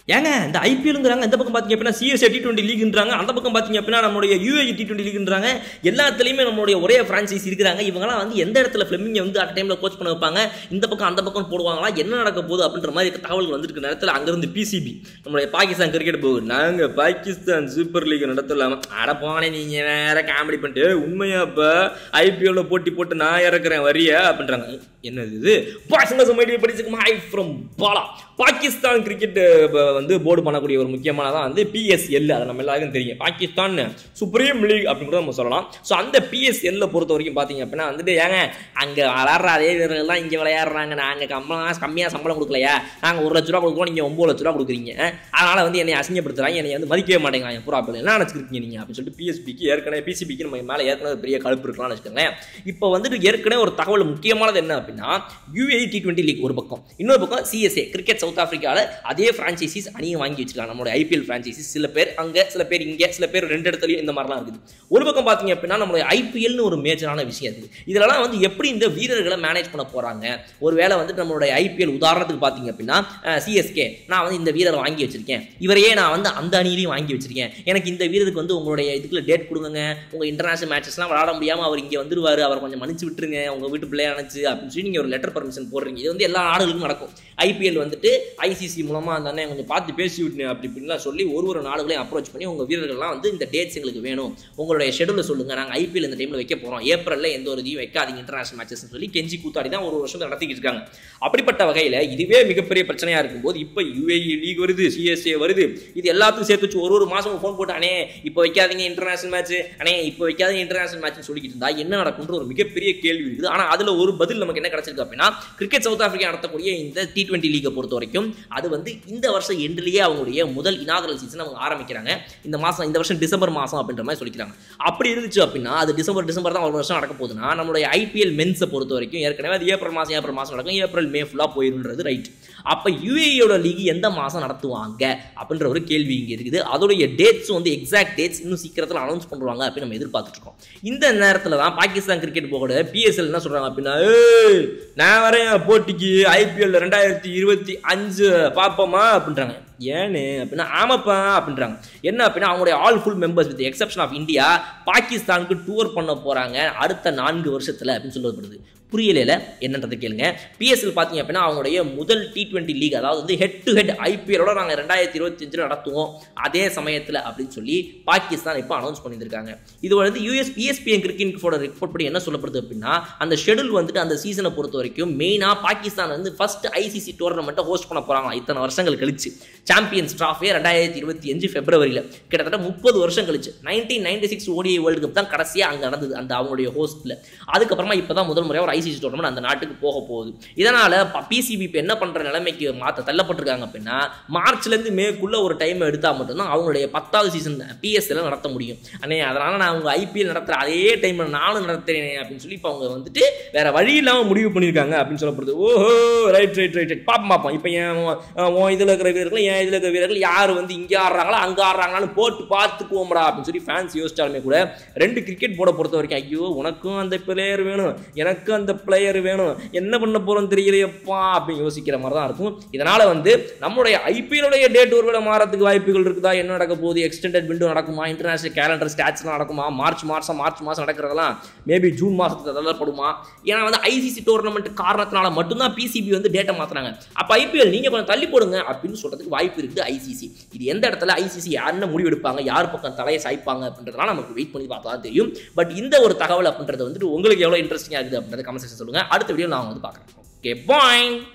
ஏங்க இந்த ஐபிஎல்ங்கிறாங்க இந்த பக்கம் பார்த்தீங்க அப்படின்னா சிஎஸ்ஏ டி டுவெண்ட்டி லீக்ன்றாங்க அந்த பக்கம் பார்த்தீங்க அப்படின்னா நம்மளுடைய யூஏஇ டி டுவெண்ட்டி லீக்ன்றாங்க எல்லாத்துலேயுமே நம்மளுடைய ஒரே ஃப்ரான்ச்சைஸ் இருக்கிறாங்க இவங்கலாம் வந்து எந்த இடத்துல ஃபிளமிங்கை வந்து அட் டைமில் கோச் பண்ண வைப்பாங்க இந்த பக்கம் அந்த பக்கம் போடுவாங்களா என்ன நடக்க போகுது அப்படின்ற மாதிரி தகவல்கள் வந்துருக்கு நேரத்தில் அங்கேருந்து பிசிபி நம்மளுடைய பாகிஸ்தான் கிரிக்கெட் போகுது நாங்கள் பாகிஸ்தான் சூப்பர் லீக் நடத்தலாமா அட போனே நீங்கள் வேற காமெடி பண்ணிட்டு உண்மையா இப்போ ஐபிஎல்ல போட்டி போட்டு நான் இறக்குறேன் வரியா அப்படின்றாங்க என்னது இது பாசங்க சமையல் படிச்சுக்கு hi from Bala Pakistan cricket வந்து போர்டு பண்ணக்கூடிய ஒரு முக்கியமானதான் வந்து பிஎஸ்எல் அதை நம்ம எல்லாருக்கும் தெரியும் பாகிஸ்தான் சுப்ரீம் லீக் அப்படின்னு கூட நம்ம சொல்லலாம் ஸோ அந்த பிஎஸ்எல்ல பொறுத்த வரைக்கும் பார்த்தீங்க அப்படின்னா வந்துட்டு ஏங்க அங்கே விளாட்ற அதே வீரர்கள் தான் இங்கே விளையாடுறாங்க நாங்கள் கம்பளம் கம்மியாக சம்பளம் கொடுக்கலையா நாங்கள் ஒரு லட்ச ரூபா கொடுக்குறோம் நீங்கள் ஒம்பது லட்ச ரூபா கொடுக்குறீங்க அதனால் வந்து என்னை அசிங்கப்படுத்துறாங்க என்னை வந்து மதிக்கவே மாட்டேங்கிறாங்க பூரா அப்படி என்ன நினச்சிருக்கீங்க நீங்கள் அப்படின்னு சொல்லிட்டு பிஎஸ்பிக்கு ஏற்கனவே பிசிபிக்கு நம்ம மேலே ஏற்கனவே பெரிய கழுப்பு இருக்கலாம்னு வச்சுக்கோங்களேன் இப்போ வந்துட்டு ஏற்கனவே ஒரு தகவல் முக்கியமானது என்ன அப்படின்னா யூஏ டி டுவெண்ட்டி லீக் ஒரு பக்கம் இன்னொரு பக்கம் சிஎஸ்ஏ கிரிக்கெட் சவுத் ஆஃப்ரிக்காவில் அதே ஃப்ரான்ச்சைசிஸ் அணியை வாங்கி வச்சிருக்காங்க நம்மளோட ஐபிஎல் ஃப்ரான்ச்சைசிஸ் சில பேர் அங்கே சில பேர் இங்கே சில பேர் ரெண்டு இடத்துலையும் இந்த மாதிரிலாம் இருக்குது ஒரு பக்கம் பார்த்தீங்க அப்படின்னா நம்மளுடைய ஐபிஎல்னு ஒரு மேஜரான விஷயம் இருக்குது இதெல்லாம் வந்து எப்படி இந்த வீரர்களை மேனேஜ் பண்ண போகிறாங்க ஒருவேளை வந்துட்டு நம்மளுடைய ஐபிஎல் உதாரணத்துக்கு பார்த்தீங்க அப்படின்னா சிஎஸ்கே நான் வந்து இந்த வீரரை வாங்கி வச்சிருக்கேன் இவரையே நான் வந்து அந்த அணியிலையும் வாங்கி வச்சிருக்கேன் எனக்கு இந்த வீரருக்கு வந்து உங்களுடைய இதுக்குள்ள டேட் கொடுங்க உங்கள் இன்டர்நேஷனல் மேட்சஸ்லாம் விளாட முடியாமல் அவர் இங்கே வந்துருவார் அவர் கொஞ்சம் மன்னிச்சு விட்டுருங்க உங்கள் வீட்டு பிள்ளைய அணைச்சு அப்படின்னு சொல்லி நீங்கள் ஒரு லெட்டர் பர்மிஷன் போடுறீங்க இது வந்து எல்லா நாடுகளுக்கும் நடக்கும் ஐபிஎல் வந்துட்டு ஐசிசி மூலமாக அந்த அண்ணன் கொஞ்சம் பார்த்து பேசி விட்டுனேன் அப்படி இப்படின்லாம் சொல்லி ஒரு ஒரு நாடுகளையும் அப்ரோச் பண்ணி உங்கள் வீரர்கள்லாம் வந்து இந்த டேட்ஸ் எங்களுக்கு வேணும் உங்களுடைய ஷெடியூலில் சொல்லுங்கள் நாங்கள் ஐபிஎல் இந்த டைமில் வைக்க போகிறோம் ஏப்ரலில் எந்த ஒரு இதையும் வைக்காதீங்க இன்டர்நேஷனல் மேட்சஸ்னு சொல்லி கெஞ்சி கூத்தாடி தான் ஒரு வருஷம் நடத்திக்கிட்டு இருக்காங்க அப்படிப்பட்ட வகையில் இதுவே மிகப்பெரிய பிரச்சனையாக இருக்கும்போது இப்போ யூஏஇ லீக் வருது சிஎஸ்ஏ வருது இது எல்லாத்துக்கும் சேர்த்து வச்சு ஒரு ஒரு மாதம் ஃபோன் போட்டு அண்ணே இப்போ வைக்காதீங்க இன்டர்நேஷனல் மேட்ச் அண்ணே இப்போ வைக்காதீங்க இன்டர்நேஷனல் மேட்ச்னு சொல்லிக்கிட்டு இருந்தா என்ன நடக்கும்ன்ற ஒரு மிகப்பெரிய கேள்வி இருக்குது ஆனால் அதில் ஒரு பதில் நமக்கு என்ன கிடைச்சிருக்கு அப்படின்னா கிரிக்கெட் சவுத் ஆஃப்ரிக்கா நடத்தக்கூடிய இந்த டி டுவெண்ட்டி லீகை பொறுத்த வரைக்கும் அது வந்து இந்த வருஷம் எண்ட்லேயே அவங்களுடைய முதல் இனாகரல் சீசன் அவங்க ஆரம்பிக்கிறாங்க இந்த மாதம் இந்த வருஷம் டிசம்பர் மாதம் அப்படின்ற மாதிரி சொல்லிக்கிறாங்க அப்படி இருந்துச்சு அப்படின்னா அது டிசம்பர் டிசம்பர் தான் ஒரு வருஷம் நடக்க போகுதுன்னா நம்மளுடைய ஐபிஎல் மென்ஸை பொறுத்த வரைக்கும் ஏற்கனவே அது ஏப்ரல் மாதம் ஏப்ரல் மாதம் நடக்கும் ஏப்ரல் மே ஃபுல்லாக போயிருன்றது ரைட் அப்போ யூஏயோட லீக் எந்த மாதம் நடத்துவாங்க அப்படின்ற ஒரு கேள்வி இங்கே இருக்குது அதோடைய டேட்ஸும் வந்து எக்ஸாக்ட் டேட்ஸ் இன்னும் சீக்கிரத்தில் அனௌன்ஸ் பண்ணுவாங்க அப்படின்னு நம்ம எதிர்பார்த்துட்டு இருக்கோம் இந்த நேரத்தில் தான் பாகிஸ்தான் கிரிக்கெட் போர்டு பிஎஸ்எல் என்ன சொல்கிறாங்க அப்படின்னா "ஏய், நான் வரேன் போட்டிக்கு ஐபிஎல் ரெண்டாயிரத்தி இருபத்தி அஞ்சு பார்ப்போமா அப்படின்றாங்க ஏன்னு அப்படின்னா ஆமாப்பா அப்படின்றாங்க என்ன அப்படின்னா அவங்களுடைய all full members with exception of India பாகிஸ்தானுக்கு டூர் பண்ண போகிறாங்க அடுத்த நான்கு வருஷத்தில் அப்படின்னு சொல்லப்படுது புரியலையில என்னன்றது கேளுங்க பிஎஸ்எல் பார்த்தீங்க அப்படின்னா அவங்களுடைய முதல் டி டுவெண்ட்டி லீக் அதாவது வந்து ஹெட் டு ஹெட் ஐபிஎலோட நாங்கள் ரெண்டாயிரத்தி இருபத்தஞ்சில் நடத்துவோம் அதே சமயத்தில் அப்படின்னு சொல்லி பாகிஸ்தான் இப்போ அனௌன்ஸ் பண்ணியிருக்காங்க இது வந்து யூஎஸ் பிஎஸ்பிஎன் கிரிக்கெட் போட ரிப்போர்ட் படி என்ன சொல்லப்படுது அப்படின்னா அந்த ஷெடியூல் வந்துட்டு அந்த சீசனை பொறுத்த வரைக்கும் மெயினாக பாகிஸ்தான் வந்து ஃபர்ஸ்ட் ஐசிசி டோர்னமெண்ட்டை ஹோஸ்ட் பண்ண போகிறாங்க இத்தனை வருஷங்கள் கழிச்சு சாம்பியன்ஸ் ட்ராஃபியே ரெண்டாயிரத்தி இருபத்தி அஞ்சு பிப்ரவரியில் கிட்டத்தட்ட முப்பது வருஷம் கழிச்சு nineteen ninety six ODI world cup தான் கடைசியாக அங்கே நடந்தது அந்த அவங்களுடைய ஹோஸ்ட்டில் அதுக்கப்புறமா இப்போ தான் முதல் முறையாக ஒரு ஐசிசி டோர்னமெண்ட் அந்த நாட்டுக்கு போக போகுது இதனால் பிசிபி இப்போ என்ன பண்ணுற நிலைமைக்கு மாற்ற தள்ளப்பட்டிருக்காங்க அப்படின்னா மார்ச்லேருந்து மேக்குள்ள ஒரு டைம் எடுத்தால் மட்டும்தான் அவங்களுடைய பத்தாவது சீசன் பிஎஸ்எல் நடத்த முடியும் அண்ணே அதனால் நான் அவங்க ஐபிஎல் நடத்துகிற அதே டைமில் நானும் நடத்துறேன் அப்படின்னு சொல்லி இப்போ அவங்க வந்துட்டு வேற வழி இல்லாமல் முடிவு பண்ணியிருக்காங்க அப்படின்னு சொல்லப்படுது ஓஹோ ரைட் ரைட் ரைட் ரைட் பார்ப்போம் பார்ப்போம் இப்போ என் உன் இதில் இருக்கிற வீரர்கள் என் இதில் இருக்கிற வீரர்கள் யார் வந்து இங்கே ஆடுறாங்களா அங்கே ஆடுறாங்களான்னு போட்டு பார்த்துக்குவோம்டா அப்படின்னு சொல்லி ஃபேன்ஸ் யோசிச்சாலுமே கூட ரெண்டு கிரிக்கெட் போர்டை பொறுத்த வரைக்கும் ஐயோ உனக்கும் அந்த பிளேயர் வேணும் எனக்கும் அந்த பிளேயர் வேணும் என்ன பண்ண போகிறோம் தெரியலையப்பா அப்படின்னு யோசிக்கிற மாதிரி தான் இருக்கும் இதனால் வந்து நம்மளுடைய ஐபிஎல்லுடைய டேட் ஒருவேளை மாறத்துக்கு வாய்ப்புகள் இருக்குதா என்ன நடக்க போகுது எக்ஸ்டெண்டட் விண்டோ நடக்குமா இன்டர்நேஷனல் கேலண்டர் ஸ்டாட்ஸ்லாம் நடக்குமா மார்ச் மாதம் மார்ச் மாதம் நடக்கிறதெல்லாம் மேபி ஜூன் மாதத்துக்கு தள்ளப்படுமா ஏன்னா வந்து ஐசிசி டோர்னமெண்ட் காரணத்தினால மட்டும்தான் பிசிபி வந்து டேட்டை மாற்றுறாங்க அப்போ ஐபிஎல் நீங்கள் கொஞ்சம் தள்ளி போடுங்க அப்படின்னு சொல்கிறதுக்கு வாய்ப்பு இருக்குது ஐசிசி இது எந்த இடத்துல ஐசிசி யாருன்னு முடிவு எடுப்பாங்க யார் பக்கம் தலையை சாய்ப்பாங்க அப்படின்றதெல்லாம் நமக்கு வெயிட் பண்ணி பார்த்தா தான் தெரியும் பட் இந்த ஒரு தகவல் அப்படின்றது வந்துட்டு உங்களுக்கு எவ்வளோ இன்ட்ரெஸ்டிங்காக இருக்குது அப்படின்றத கமெண்ட் செக்ஷன் சொல்லுங்கள் அடுத்த வீடியோ நான் வந்து பார்க்குறேன் ஓகே பாய்